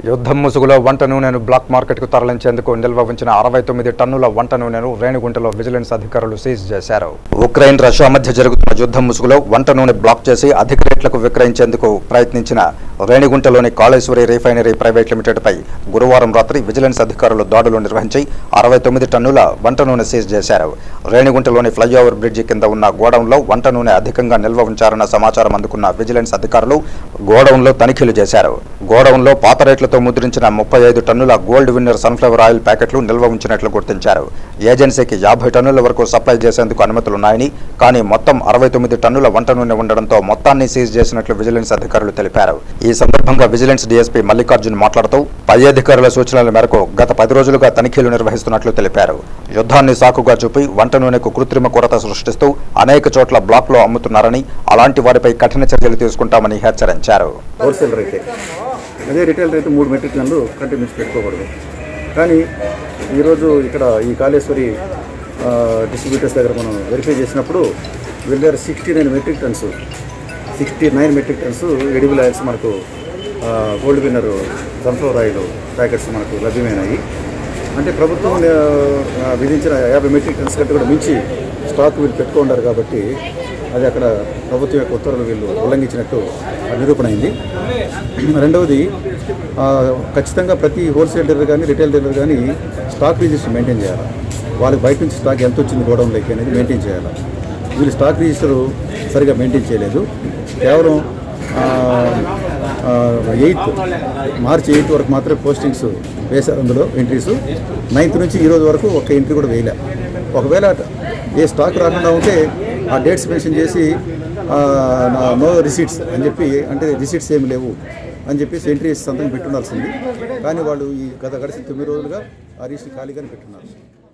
యుద్ధం ముసుగులో వంట నూనెను బ్లాక్ మార్కెట్కు తరలించేందుకు నిల్వ ఉంచిన అరవై తొమ్మిది టన్నుల వంట నూనెను రేణిగుంటలో విజిలెన్స్ అధికారులు సీజ్ చేశారు ఉక్రెయిన్ రష్యా మధ్య జరుగుతున్న యుద్ధం ముసుగులో వంట నూనె బ్లాక్ చేసి అధిక రేట్లకు విక్రయించేందుకు ప్రయత్నించిన రేణిగుంటలోని కాళేశ్వరి రిఫైనరీ ప్రైవేట్ లిమిటెడ్పై గురువారం రాత్రి విజిలెన్స్ అధికారులు దాడులు నిర్వహించి అరవై తొమ్మిది టన్నుల వంట నూనె సీజ్ చేశారు రేణిగుంటలోని ఫ్లైఓవర్ బ్రిడ్జి కింద ఉన్న గోడౌన్లో వంట నూనె అధికంగా నిల్వ ఉంచారన్న సమాచారం అందుకున్న విజిలెన్స్ అధికారులు గోడౌన్లో తనిఖీలు చేశారు గోడౌన్లో పాత రేట్లతో ముద్రించిన ముప్పై ఐదు టన్నుల గోల్డ్ విన్నర్ సన్ఫ్లవర్ ఆయిల్ ప్యాకెట్లు నిల్వ ఉంచినట్లు గుర్తించారు ఏజెన్సీకి యాభై టన్నుల వరకు సప్లై చేసేందుకు అనుమతులున్నాయని కానీ మొత్తం అరవై తొమ్మిది టన్నుల వంట నూనె ఉండడంతో మొత్తాన్ని సీజ్ చేసినట్లు విజిలెన్స్ అధికారులు తెలిపారు ఈ సందర్భంగా విజిలెన్స్ డీఎస్పీ మల్లికార్జున్ మాట్లాడుతూ పై అధికారుల సూచనల మేరకు గత పది రోజులుగా తనిఖీలు నిర్వహిస్తున్నట్లు తెలిపారు యుద్ధాన్ని సాకుగా చూపి వంట నూనెకు కృత్రిమ కొరత సృష్టిస్తూ అనేక చోట్ల బ్లాక్లో అమ్ముతున్నారని అలాంటి వారిపై కఠిన చర్యలు తీసుకుంటామని హెచ్చరించారు హోల్సేల్ రేటే అదే రిటైల్ రేటు మూడు మెట్రిక్ టన్నులు కంటిన్యూస్ పెట్టుకోకూడదు కానీ ఈరోజు ఇక్కడ ఈ కాళేశ్వరి ఆ, డిస్ట్రిబ్యూటర్స్ దగ్గర మనం వెరిఫై చేసినప్పుడు వీళ్ళ sixty nine metric tons sixty nine metric tons edible oils మనకు ఆ, Gold Winner sunflower oil packets మనకు లభ్యమైనాయి అంటే ప్రభుత్వం ఆ, విధించిన యాభై మెట్రిక్ టన్స్ కంటే కూడా మించి స్టాక్ వీళ్ళు పెట్టుకున్నారు కాబట్టి అది అక్కడ ప్రభుత్వం యొక్క ఉత్తర్వులు వీళ్ళు ఉల్లంఘించినట్టు నిరూపణ అయింది రెండవది ఆ, ఖచ్చితంగా ప్రతి హోల్సేల్ డీలర్ కానీ రిటైల్ డీలర్ కానీ స్టాక్ రిజిస్టర్ మెయింటైన్ చేయాలి వాళ్ళకి బయట నుంచి స్టాక్ ఎంత వచ్చింది గోడౌన్లోకి అనేది మెయింటైన్ చేయాలి వీళ్ళు స్టాక్ రిజిస్టర్ సరిగా మెయింటైన్ చేయలేదు కేవలం ఎయిత్ మార్చి ఎయిత్ వరకు మాత్రమే పోస్టింగ్స్ వేశారు అందులో ఎంట్రీస్ నైన్త్ నుంచి ఈ రోజు వరకు ఒక ఎంట్రీ కూడా వేయలే ఒకవేళ ఏ స్టాక్ రాకుండా ఉంటే ఆ డేట్స్ మెన్షన్ చేసి నో రిసీట్స్ అని చెప్పి అంటే రిసీట్స్ ఏమి లేవు అని చెప్పేసి ఎంట్రీ సంతకం పెట్టుండాల్సింది కానీ వాళ్ళు ఈ గత గడిచిన తొమ్మిది రోజులుగా ఆ రిజిస్టర్ ఖాళీగానే పెట్టున్నారు